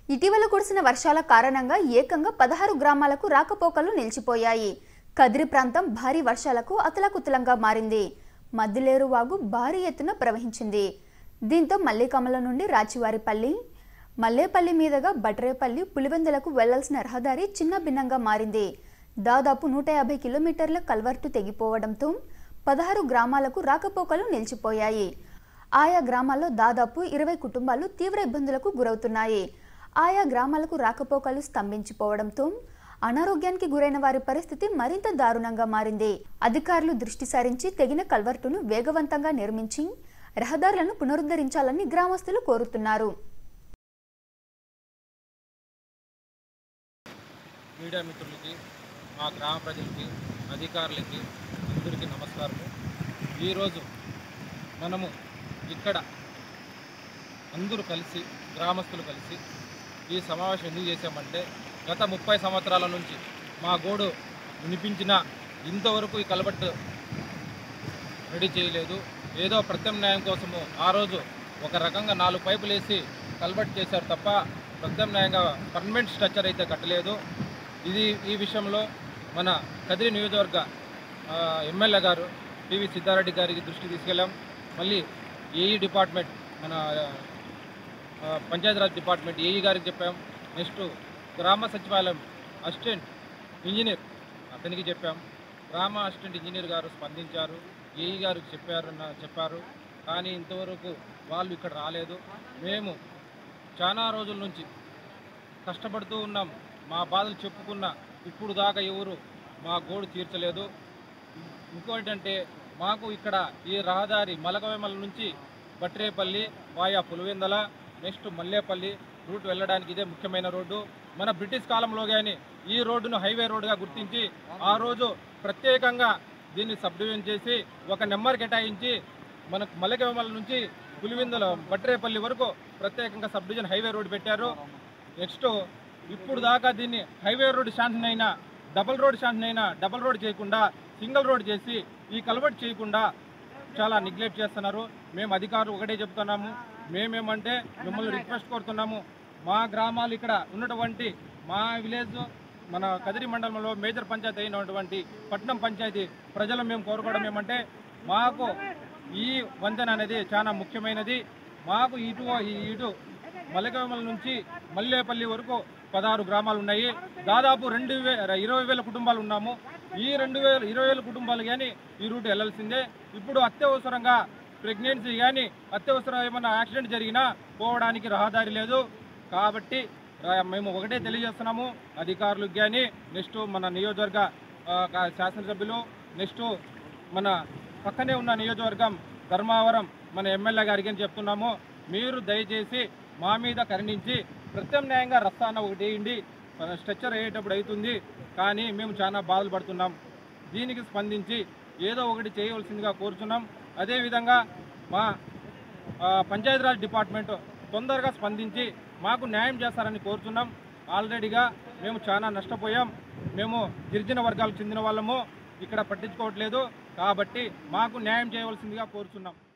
ఇటీవల కురిసిన వర్షాల కారణంగా ఏకంగా పదహారు గ్రామాలకు రాకపోకలు నిలిచిపోయాయి కదిరి ప్రాంతం భారీ వర్షాలకు అతలకుతలంగా మారింది మద్దిలేరు వాగు భారీ ఎత్తున ప్రవహించింది దీంతో మల్లికమల నుండి రాచివారిపల్లి మల్లేపల్లి మీదుగా బట్రేపల్లి పులివెందులకు వెళ్లాల్సిన రహదారి చిన్న భిన్నంగా మారింది దాదాపు నూట యాభై కిలోమీటర్ల కల్వర్టు తెగిపోవడంతో పదహారు గ్రామాలకు రాకపోకలు నిలిచిపోయాయి ఆయా గ్రామాల్లో దాదాపు ఇరవై కుటుంబాలు తీవ్ర ఇబ్బందులకు గురవుతున్నాయి ఆయా గ్రామాలకు రాకపోకలు స్తంభించిపోవడంతో అనారోగ్యానికి గురైన వారి పరిస్థితి మరింత దారుణంగా మారింది అధికారులు దృష్టి సారించి తెగిన కల్వర్టును వేగవంతంగా నిర్మించి రహదారులను పునరుద్ధరించాలని గ్రామస్తులు కోరుతున్నారు మీడియా మిత్రులకి మా గ్రామ ప్రజలకి అధికారులకి అందరికీ నమస్కారము ఈరోజు మనము ఇక్కడ అందరూ కలిసి గ్రామస్తులు కలిసి ఈ సమావేశం ఎందుకు చేశామంటే గత ముప్పై సంవత్సరాల నుంచి మా గోడు వినిపించిన ఇంతవరకు ఈ కలబట్టు రెడీ చేయలేదు ఏదో ప్రత్యామ్నాయం కోసము ఆ రోజు ఒక రకంగా నాలుగు పైపులు వేసి కల్వర్ట్ చేశారు తప్ప ప్రత్యామ్నాయంగా పర్మనెంట్ స్ట్రక్చర్ అయితే కట్టలేదు ఇది ఈ విషయంలో మన కదిరి నియోజకవర్గ ఆ, ఎమ్మెల్యే గారు పివి సిద్ధారెడ్డి గారికి దృష్టి తీసుకెళ్ళాం మళ్ళీ ఏఈ డిపార్ట్మెంట్ మన ఆ, పంచాయతీరాజ్ డిపార్ట్మెంట్ ఏఈ గారికి చెప్పాం నెక్స్ట్ గ్రామ సచివాలయం అసిస్టెంట్ ఇంజనీర్ అతనికి చెప్పాం గ్రామ అసిస్టెంట్ ఇంజనీర్ గారు స్పందించారు ఏఈ గారికి చెప్పారు చెప్పారు కానీ ఇంతవరకు వాళ్ళు ఇక్కడ రాలేదు మేము చాలా రోజుల నుంచి కష్టపడుతూ ఉన్నాం మా బాధలు చెప్పుకున్న ఇప్పుడు దాకా ఎవరు మా గోడు తీర్చలేదు ఇంకోటంటే మాకు ఇక్కడ ఈ రహదారి మలకవేమల నుంచి Batrepalli via Pulivendula next Mallepalli route వెళ్ళడానికి ఇదే ముఖ్యమైన రోడ్డు మన బ్రిటిష్ కాలంలో కానీ ఈ రోడ్డును హైవే రోడ్డుగా గుర్తించి ఆ రోజు ప్రత్యేకంగా దీన్ని సబ్ డివిజన్ చేసి ఒక నెంబర్ కేటాయించి మనకు మల్లెకవేమల నుంచి పులివెందుల బట్రేపల్లి వరకు ప్రత్యేకంగా సబ్ డివిజన్ హైవే రోడ్డు పెట్టారు నెక్స్ట్ ఇప్పుడు దాకా దీన్ని హైవే రోడ్ శాంక్షన్ అయినా డబల్ రోడ్ శాంక్షన్ అయినా డబల్ రోడ్ చేయకుండా సింగిల్ రోడ్ చేసి ఈ కలవట్ చేయకుండా చాలా నెగ్లెక్ట్ చేస్తున్నారు మేము అధికారులు ఒకటే చెప్తున్నాము మేమేమంటే మిమ్మల్ని రిక్వెస్ట్ కోరుతున్నాము మా గ్రామాలు ఇక్కడ ఉన్నటువంటి మా విలేజ్ మన కదిరి మండలంలో మేజర్ పంచాయతీ అయినటువంటి పట్నం పంచాయతీ ప్రజలు మేము కోరుకోవడం ఏమంటే మాకు ఈ వంతెన అనేది చాలా ముఖ్యమైనది మాకు ఇటు ఈ ఇటు మల్లెకమల నుంచి మల్లేపల్లి వరకు పదహారు గ్రామాలు ఉన్నాయి దాదాపు రెండు వే ఇరవై వేల కుటుంబాలు ఉన్నాము ఈ రెండు వేల ఇరవై వేల కుటుంబాలు కానీ ఈ రూట్ వెళ్ళాల్సిందే ఇప్పుడు అత్యవసరంగా ప్రెగ్నెన్సీ కానీ అత్యవసరం ఏమైనా యాక్సిడెంట్ జరిగినా పోవడానికి రహదారి లేదు కాబట్టి రా- మేము ఒకటే తెలియజేస్తున్నాము అధికారులకు కానీ నెక్స్ట్ మన నియోజకవర్గ ఆ, కా- శాసనసభ్యులు నెక్స్ట్ మన పక్కనే ఉన్న నియోజకవర్గం ధర్మావరం మన ఎమ్మెల్యే గారికి అని చెప్తున్నాము మీరు దయచేసి మా మీద కరుణించి ప్రత్యామ్నాయంగా రస్తాన ఒకటి వేయండి స్ట్రక్చర్ అయ్యేటప్పుడు అవుతుంది కానీ మేము చాలా బాధలు పడుతున్నాం దీనికి స్పందించి ఏదో ఒకటి చేయవలసిందిగా కోరుచున్నాం అదేవిధంగా మా ఆ, పంచాయతీరాజ్ డిపార్ట్మెంట్ తొందరగా స్పందించి మాకు న్యాయం చేస్తారని కోరుతున్నాం ఆల్రెడీగా మేము చాలా నష్టపోయాం మేము గిరిజన వర్గాలకు చెందిన వాళ్ళము ఇక్కడ పట్టించుకోవట్లేదు కాబట్టి మాకు న్యాయం చేయవలసిందిగా కోరుచున్నాం